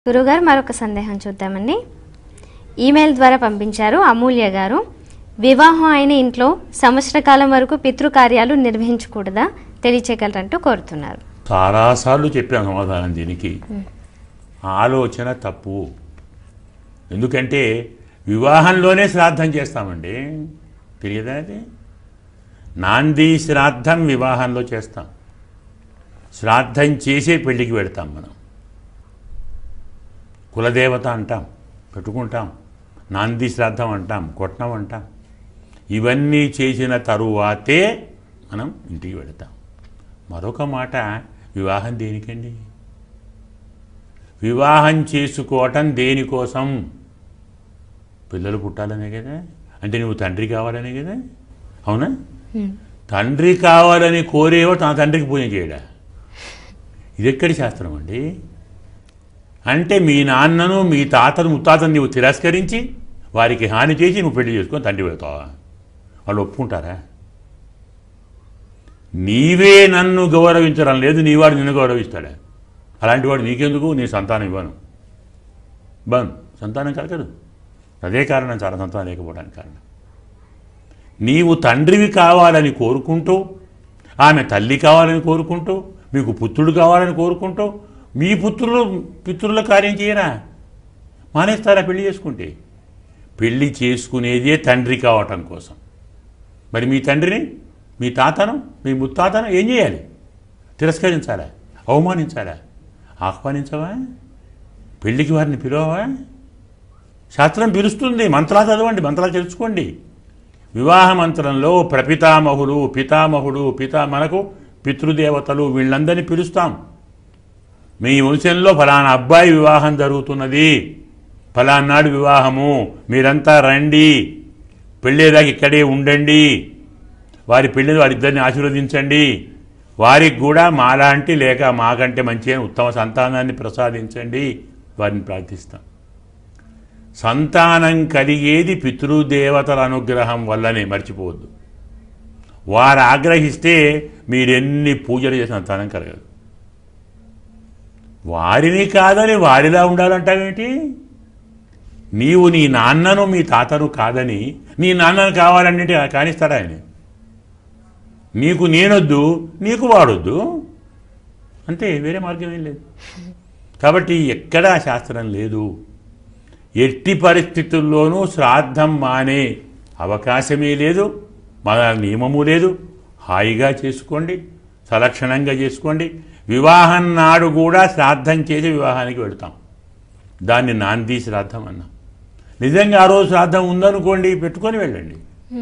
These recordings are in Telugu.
గురుగారు మరొక సందేహం చూద్దామండి ఈమెయిల్ ద్వారా పంపించారు అమూల్య గారు వివాహం అయిన ఇంట్లో సంవత్సర కాలం వరకు పితృకార్యాలు నిర్వహించకూడదా తెలియచేయగలరంటూ కోరుతున్నారు చాలాసార్లు చెప్పాను సమాధానం దీనికి ఆలోచన తప్పు ఎందుకంటే వివాహంలోనే శ్రాద్ధం చేస్తామండి తెలియదా అది నాంది శ్రాద్ధం వివాహంలో చేస్తాం శ్రాద్ధం చేసే పెళ్ళికి పెడతాం మనం కులదేవత అంటాం పెట్టుకుంటాం నాంది శ్రాద్ధం అంటాం కొట్నం అంటాం ఇవన్నీ చేసిన తరువాతే మనం ఇంటికి వెళతాం మరొక మాట వివాహం దేనికండి వివాహం చేసుకోవటం దేనికోసం పిల్లలు పుట్టాలనే కదా అంటే నువ్వు తండ్రి కావాలనే కదా అవునా తండ్రి కావాలని కోరేవో తన తండ్రికి పూజ చేయడా ఇది ఎక్కడి శాస్త్రం అండి అంటే మీ నాన్నను మీ తాతను ముత్తాతను నువ్వు తిరస్కరించి వారికి హాని చేసి నువ్వు పెళ్లి చేసుకొని తండ్రి పెడతావా వాళ్ళు ఒప్పుకుంటారా నీవే నన్ను గౌరవించడం లేదు నీవాడు నిన్ను గౌరవిస్తాడా అలాంటి వాడు నీకెందుకు నీ సంతానం ఇవ్వను బన్ సంతానం కలగదు అదే కారణం చాలా సంతానం లేకపోవడానికి కారణం నీవు తండ్రివి కావాలని కోరుకుంటూ ఆమె తల్లి కావాలని కోరుకుంటూ మీకు పుత్రుడు కావాలని కోరుకుంటూ మీ పుత్రులు పితృల కార్యం చేయరా మానేస్తారా పెళ్లి చేసుకుంటే పెళ్లి చేసుకునేదే తండ్రి కావటం కోసం మరి మీ తండ్రిని మీ తాతను మీ ముత్తాతను ఏం చేయాలి తిరస్కరించాలా అవమానించాలా ఆహ్వానించవా పెళ్లికి వారిని పిలవవా శాస్త్రం పిలుస్తుంది మంత్రాలు చదవండి మంత్రాలు తెలుసుకోండి వివాహ మంత్రంలో ప్రపితామహుడు పితామహుడు పితా మనకు పితృదేవతలు వీళ్ళందరినీ పిలుస్తాం మీ వంశంలో ఫలానా అబ్బాయి వివాహం జరుగుతున్నది ఫలానాడు వివాహము మీరంతా రండి పెళ్ళేదాకా ఇక్కడే ఉండండి వారి పెళ్ళి వారిద్దరిని ఆశీర్వదించండి వారికి కూడా మాలాంటి లేక మాకంటే మంచి ఉత్తమ సంతానాన్ని ప్రసాదించండి వారిని ప్రార్థిస్తాం సంతానం కలిగేది పితృదేవతల అనుగ్రహం వల్లనే మర్చిపోవద్దు వారు ఆగ్రహిస్తే మీరెన్ని పూజలు చేసిన సంతానం కలగదు వారిని కాదని వారిలా ఉండాలంటావేంటి నీవు నీ నాన్నను మీ తాతను కాదని నీ నాన్నను కావాలన్నింటి కానిస్తాడా ఆయన నీకు నేనొద్దు నీకు వాడొద్దు అంతే వేరే మార్గం ఏం లేదు కాబట్టి ఎక్కడా శాస్త్రం లేదు ఎట్టి పరిస్థితుల్లోనూ శ్రాద్ధం మానే అవకాశమే లేదు మన నియమము లేదు హాయిగా చేసుకోండి సలక్షణంగా చేసుకోండి వివాహం నాడు కూడా శ్రాద్ధం చేసి వివాహానికి వెళతాం దాన్ని నాంది శ్రాద్ధం అన్నాం నిజంగా ఆ రోజు శ్రాద్ధం ఉందనుకోండి పెట్టుకొని వెళ్ళండి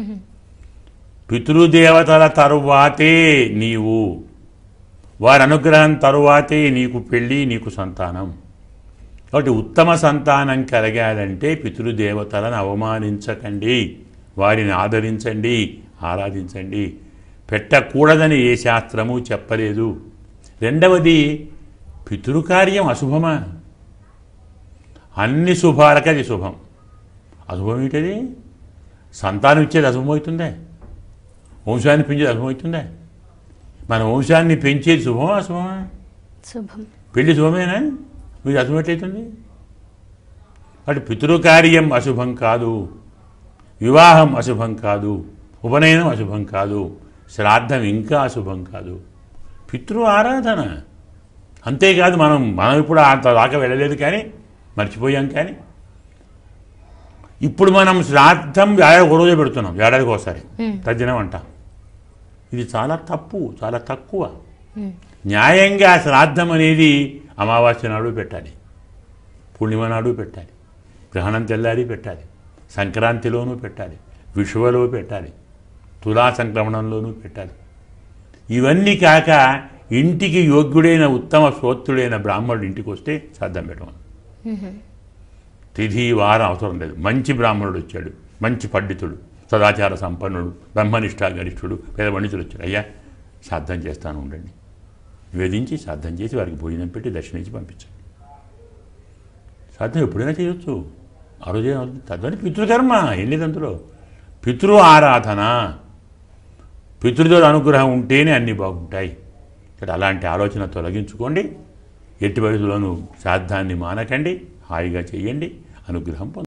పితృదేవతల తరువాతే నీవు వారి అనుగ్రహం తరువాతే నీకు పెళ్ళి నీకు సంతానం కాబట్టి ఉత్తమ సంతానం కలగాలంటే పితృదేవతలను అవమానించకండి వారిని ఆదరించండి ఆరాధించండి పెట్టకూడదని ఏ శాస్త్రము చెప్పలేదు రెండవది పితృకార్యం అశుభమా అన్ని శుభాలకి అది శుభం అశుభం ఏంటది సంతానం ఇచ్చేది అశుభమవుతుందే వంశాన్ని పెంచేది అశుభమవుతుందే మన వంశాన్ని పెంచేది శుభమా అశుభమా శుభం పెళ్లి శుభమేనా మీరు అశుభం ఎట్లయితుంది అటు పితృకార్యం అశుభం కాదు వివాహం అశుభం కాదు ఉపనయనం అశుభం కాదు శ్రాద్ధం ఇంకా అశుభం కాదు పితృ ఆరాధన అంతేకాదు మనం మనం ఇప్పుడు అంత దాకా వెళ్ళలేదు కానీ మర్చిపోయాం కానీ ఇప్పుడు మనం శ్రాద్ధం ఏడాది ఒక రోజే పెడుతున్నాం ఏడాదికి ఒకసారి తద్దినం అంటాం ఇది చాలా తప్పు చాలా తక్కువ న్యాయంగా శ్రాద్ధం అనేది అమావాస్య నాడు పెట్టాలి పూర్ణిమ నాడు పెట్టాలి గ్రహణం తెల్లారి పెట్టాలి సంక్రాంతిలోనూ పెట్టాలి విషువలో పెట్టాలి తులా సంక్రమణంలోనూ పెట్టాలి ఇవన్నీ కాక ఇంటికి యోగ్యుడైన ఉత్తమ శ్రోత్రుడైన బ్రాహ్మణుడు ఇంటికి వస్తే శ్రాద్ధం పెట్టమని తిథి వారం అవసరం లేదు మంచి బ్రాహ్మణుడు వచ్చాడు మంచి పండితుడు సదాచార సంపన్నుడు బ్రహ్మనిష్ఠా గరిష్ఠుడు పేద పండితుడు వచ్చాడు అయ్యా శ్రాద్ధం చేస్తాను ఉండండి నివేదించి శ్రాద్ధం చేసి వారికి భోజనం పెట్టి దర్శనించి పంపించండి శ్రాద్ధం ఎప్పుడైనా చేయొచ్చు ఆ రోజే తద్వని పితృకర్మ ఏం లేదు అందులో పితృ ఆరాధన పితృదేవుల అనుగ్రహం ఉంటేనే అన్నీ బాగుంటాయి ఇక్కడ అలాంటి ఆలోచన తొలగించుకోండి ఎట్టి పరిస్థితుల్లోనూ శ్రాద్ధాన్ని మానకండి హాయిగా చేయండి అనుగ్రహం పొందండి